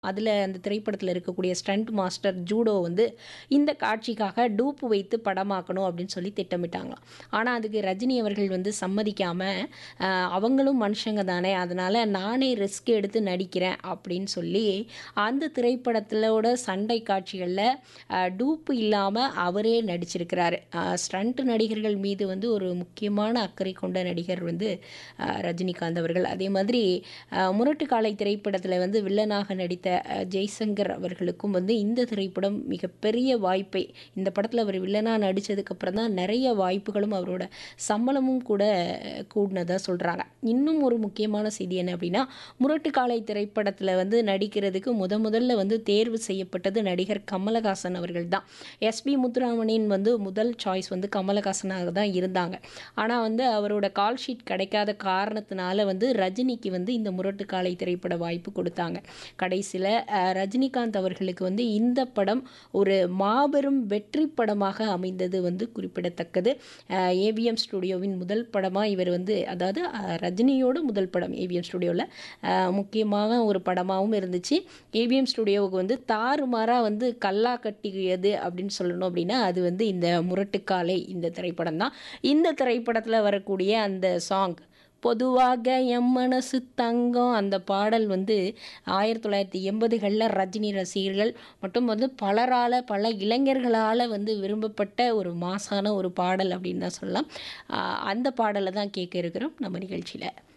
அதில அந்த திரைப்படத்தில இருக்கக்கூடிய ஸ்டண்ட் மாஸ்டர் ஜூடோ வந்து இந்த காட்சிக்காக டூப் வைத்து படமாக்கணும் அப்படின்னு சொல்லி திட்டமிட்டாங்களாம். ஆனா, அதுக்கு ரஜினி அவர்கள் வந்து சம்மதிக்காம, அ அவங்களும் மனுஷங்க தானே, அதனால நானே ரிஸ்க் எடுத்து நடிக்கிறேன் அப்படின்னு சொல்லி, அந்த திரைப்படத்திலோட சண்டை காட்சிகள்ல அ டூப் இல்லாம அவரே நடிச்சிருக்கிறாரு. அ ஸ்டண்ட் நடிகர்கள் மீது வந்து ஒரு முக்கியமான அக்கறை கொண்ட நடிகர் வந்து அ ரஜினிகாந்த் அவர்கள். அதே மாதிரி அ முரட்டுக்காலை திரைப்படத்தில வந்து வில்லனாக நடித்த அ ஜெய்சங்கர் அவர்களுக்கும் வந்து இந்த திரைப்படம் மிகப்பெரிய வாய்ப்பை இந்த படத்தில அவர் வில்லனா நடிச்சதுக்கப்புறம் தான் நெறைய வாய்ப்புகளும், அவரோட சம்பளமும் கூட கூடுனதா சொல்றாங்க. இன்னும் ஒரு முக்கியமான செய்தி என்ன அப்படின்னா, முரட்டுக்காலை திரைப்படத்தில வந்து நடிக்கிறதுக்கு முத முதல்ல வந்து தேர்வு செய்யப்பட்டது நடிகர் கமலஹாசன் அவர்கள் தான். எஸ்.பி. முத்துராமனின் வந்து முதல் சாய்ஸ் வந்து கமலஹாசனாக தான் இருந்தாங்க. ஆனா வந்து அவரோட கால் ஷீட் கிடைக்காத காரணத்தினால வந்து ரஜினிக்கு வந்து இந்த முரட்டுக்காலை திரைப்பட வாய்ப்பு குடுத்தாங்க. கடைசில அ ரஜினிகாந்த் அவர்களுக்கு வந்து இந்த படம் ஒரு மாபெரும் வெற்றி படமாக அமைந்தது வந்து குறிப்பிடத்தக்கது. அ ஏவிஎம் ஸ்டுடியோவின் முதல் படமா இவர் வந்து அதாவது அ ரஜினியோட முதல் படம் ஏவிஎம் ஸ்டுடியோல. அ முக்கியமான ஒரு படமாவும் இருந்துச்சு. ஏவிஎம் ஸ்டுடியோவுக்கு வந்து தாறுமாறா வந்து கல்லா கட்டியது அப்படின்னு சொல்லணும் அப்படின்னா, அது வந்து இந்த முரட்டுக்காலை இந்த திரைப்படம் தான். இந்த திரைப்படத்தில வரக்கூடிய அந்த சாங் பொதுவாக என் மனசு தங்கம் அந்த பாடல் வந்து 1980கள்ல ரஜினி ரசிகர்கள் மற்றும் வந்து பலரால, பல இளைஞர்களால வந்து விரும்பப்பட்ட ஒரு மாஸான ஒரு பாடல் அப்படின்னு தான் சொல்லலாம். அ அந்த பாடல தான் கேட்க இருக்கிறோம் நம்ம நிகழ்ச்சியில.